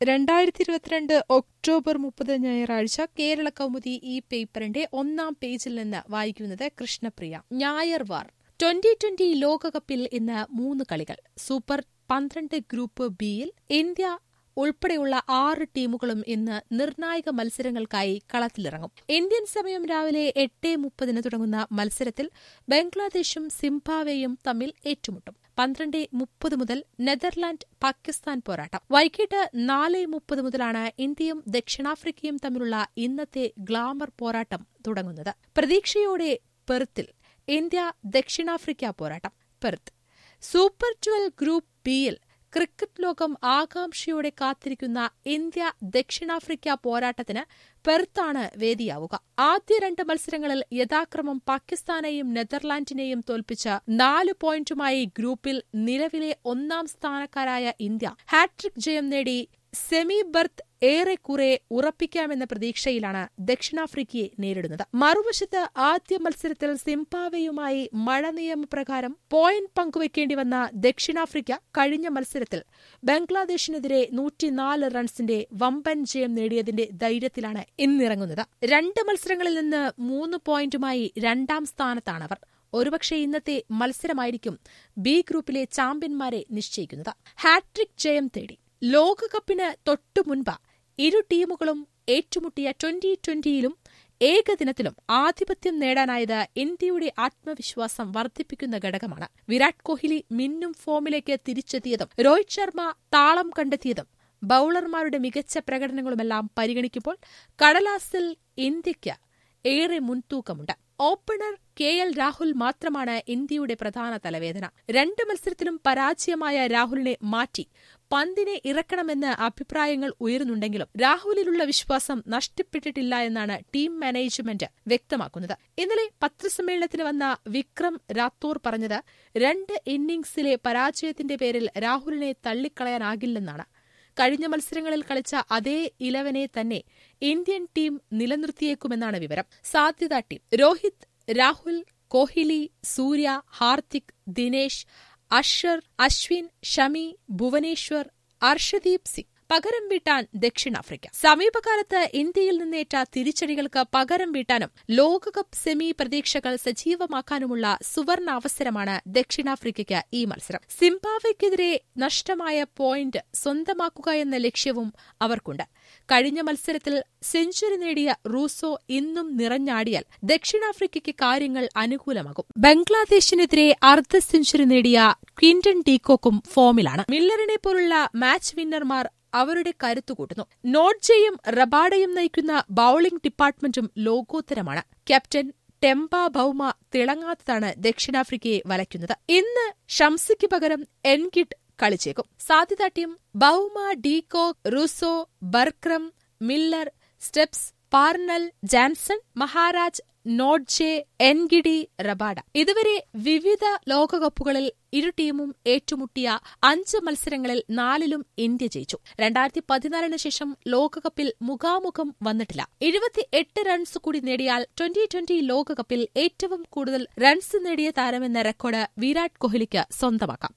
രണ്ടായിരത്തി ഇരുപത്തിരണ്ട് ഒക്ടോബർ മുപ്പത് ഞായറാഴ്ച കേരള കൗമുദി ഈ പേപ്പറിന്റെ ഒന്നാം പേജിൽ നിന്ന് വായിക്കുന്നത് കൃഷ്ണപ്രിയ ഞായർ വാർ ട്വന്റി ട്വന്റി ലോകകപ്പിൽ ഇന്ന് മൂന്ന് കളികൾ സൂപ്പർ പന്ത്രണ്ട് ഗ്രൂപ്പ് ബിയിൽ ഇന്ത്യ ഉൾപ്പെടെയുള്ള ആറ് ടീമുകളും ഇന്ന് നിർണായക മത്സരങ്ങൾക്കായി കളത്തിലിറങ്ങും ഇന്ത്യൻ സമയം രാവിലെ എട്ട് മുപ്പതിന് തുടങ്ങുന്ന മത്സരത്തിൽ ബംഗ്ലാദേശും സിംബാബ്വേയും തമ്മിൽ ഏറ്റുമുട്ടും പന്ത്രണ്ട് മുപ്പത് മുതൽ നെതർലാൻഡ് പാകിസ്ഥാൻ പോരാട്ടം വൈകിട്ട് നാല് മുപ്പത് മുതലാണ് ഇന്ത്യയും ദക്ഷിണാഫ്രിക്കയും തമ്മിലുള്ള ഇന്നത്തെ ഗ്ലാമർ പോരാട്ടം തുടങ്ങുന്നത് പ്രതീക്ഷയോടെ പെർത്തിൽ ഇന്ത്യ ദക്ഷിണാഫ്രിക്ക പോരാട്ടം പെർത്ത് സൂപ്പർ ട്വൽവ് ഗ്രൂപ്പ് ബിയിൽ ക്രിക്കറ്റ് ലോകം ആകാംക്ഷയോടെ കാത്തിരിക്കുന്ന ഇന്ത്യ ദക്ഷിണാഫ്രിക്ക പോരാട്ടത്തിന് പെർത്താണ് വേദിയാവുക ആദ്യ രണ്ട് മത്സരങ്ങളിൽ യഥാക്രമം പാകിസ്ഥാനെയും നെതർലാൻഡിനെയും തോൽപ്പിച്ച നാല് പോയിന്റുമായി ഗ്രൂപ്പിൽ നിലവിലെ ഒന്നാം സ്ഥാനക്കാരായ ഇന്ത്യ ഹാട്രിക് ജയം നേടി സെമി ബർത്ത് ഏറെക്കുറെ ഉറപ്പിക്കാമെന്ന പ്രതീക്ഷയിലാണ് ദക്ഷിണാഫ്രിക്കയെ നേരിടുന്നത് മറുവശത്ത് ആദ്യ മത്സരത്തിൽ സിംബാബ്വേയുമായി മഴ നിയമപ്രകാരം പോയിന്റ് പങ്കുവയ്ക്കേണ്ടി വന്ന ദക്ഷിണാഫ്രിക്ക കഴിഞ്ഞ മത്സരത്തിൽ ബംഗ്ലാദേശിനെതിരെ നൂറ്റിനാല് റൺസിന്റെ വമ്പൻ ജയം നേടിയതിന്റെ ധൈര്യത്തിലാണ് ഇന്നിറങ്ങുന്നത് രണ്ട് മത്സരങ്ങളിൽ നിന്ന് മൂന്ന് പോയിന്റുമായി രണ്ടാം സ്ഥാനത്താണവർ ഒരുപക്ഷെ ഇന്നത്തെ മത്സരമായിരിക്കും ബി ഗ്രൂപ്പിലെ ചാമ്പ്യന്മാരെ നിശ്ചയിക്കുന്നത് ഹാട്രിക് ജയം തേടി ലോകകപ്പിന് തൊട്ടുമുൻപ് ഇരു ടീമുകളും ഏറ്റുമുട്ടിയ ട്വന്റി ട്വന്റിയിലും ഏകദിനത്തിലും ആധിപത്യം നേടാനായത് ഇന്ത്യയുടെ ആത്മവിശ്വാസം വർദ്ധിപ്പിക്കുന്ന ഘടകമാണ് വിരാട് കോഹ്ലി മിന്നും ഫോമിലേക്ക് തിരിച്ചെത്തിയതും രോഹിത് ശർമ്മ താളം കണ്ടെത്തിയതും ബൌളർമാരുടെ മികച്ച പ്രകടനങ്ങളുമെല്ലാം പരിഗണിക്കുമ്പോൾ കടലാസിൽ ഇന്ത്യയ്ക്ക് ഏറെ മുൻതൂക്കമുണ്ട് ഓപ്പണർ കെ എൽ രാഹുൽ മാത്രമാണ് ഇന്ത്യയുടെ പ്രധാന തലവേദന രണ്ട് മത്സരത്തിലും പരാജയമായ രാഹുലിനെ മാറ്റി പന്തിനെ ഇറക്കണമെന്ന് അഭിപ്രായങ്ങൾ ഉയരുന്നുണ്ടെങ്കിലും രാഹുലിലുള്ള വിശ്വാസം നഷ്ടപ്പെട്ടിട്ടില്ല എന്നാണ് ടീം മാനേജ്മെന്റ് വ്യക്തമാക്കുന്നത് ഇന്നലെ പത്രസമ്മേളനത്തിന് വന്ന വിക്രം രാത്തോർ പറഞ്ഞത് രണ്ട് ഇന്നിംഗ്സിലെ പരാജയത്തിന്റെ പേരിൽ രാഹുലിനെ തള്ളിക്കളയാനാകില്ലെന്നാണ് കഴിഞ്ഞ മത്സരങ്ങളിൽ കളിച്ച അതേ ഇലവനെ തന്നെ ഇന്ത്യൻ ടീം നിലനിർത്തിയേക്കുമെന്നാണ് വിവരം സാധ്യതാ ടീം രോഹിത് രാഹുൽ കോഹ്ലി സൂര്യ ഹാർദിക് ദിനേശ് അഷർ അശ്വിൻ ഷമി ഭുവനേശ്വർ അർഷദീപ് സിംഗ് പകരം വീട്ടാൻ ദക്ഷിണാഫ്രിക്ക സമീപകാലത്ത് ഇന്ത്യയിൽ നിന്നേറ്റ തിരിച്ചടികൾക്ക് പകരം വീട്ടാനും ലോകകപ്പ് സെമി പ്രതീക്ഷകൾ സജീവമാക്കാനുമുള്ള സുവർണ അവസരമാണ് ദക്ഷിണാഫ്രിക്കയ്ക്ക് ഈ മത്സരം സിംബാബ്വെക്കെതിരെ നഷ്ടമായ പോയിന്റ് സ്വന്തമാക്കുക എന്ന ലക്ഷ്യവും അവർക്കുണ്ട് കഴിഞ്ഞ മത്സരത്തിൽ സെഞ്ചുറി നേടിയ റൂസോ ഇന്നും നിറഞ്ഞാടിയാൽ ദക്ഷിണാഫ്രിക്കയ്ക്ക് കാര്യങ്ങൾ അനുകൂലമാകും ബംഗ്ലാദേശിനെതിരെ അർദ്ധ സെഞ്ചുറി നേടിയ ക്വിന്റൺ ഡീകോക്കും ഫോമിലാണ് മില്ലറിനെ പോലുള്ള മാച്ച് വിന്നർമാർ അവരുടെ കരുത്തുകൂട്ടുന്നു നോട്ട്ജയും റബാഡയും നയിക്കുന്ന ബൌളിംഗ് ഡിപ്പാർട്ട്മെന്റും ലോകോത്തരമാണ് ക്യാപ്റ്റൻ ടെമ്പ ബൌമ തിളങ്ങാത്തതാണ് ദക്ഷിണാഫ്രിക്കയെ വലയ്ക്കുന്നത് ഇന്ന് ഷംസിക്ക് പകരം എൻകിഡ് കളിച്ചേക്കും സാധ്യതാ team Bavuma de Kock Rossouw Markram Miller Stubbs Parnell Jansen Maharaj Nortje Ngidi Rabada ഇതുവരെ വിവിധ ലോകകപ്പുകളിൽ ഇരു ടീമും ഏറ്റുമുട്ടിയ അഞ്ച് മത്സരങ്ങളിൽ നാലിലും ഇന്ത്യ ജയിച്ചു രണ്ടായിരത്തി പതിനാലിന് ശേഷം ലോകകപ്പിൽ മുഖാമുഖം വന്നിട്ടില്ല എഴുപത്തിയെട്ട് റൺസ് കൂടി നേടിയാൽ ട്വന്റി ട്വന്റി ലോകകപ്പിൽ ഏറ്റവും കൂടുതൽ റൺസ് നേടിയ താരമെന്ന റെക്കോർഡ് വിരാട് കോഹ്ലിക്ക് സ്വന്തമാക്കാം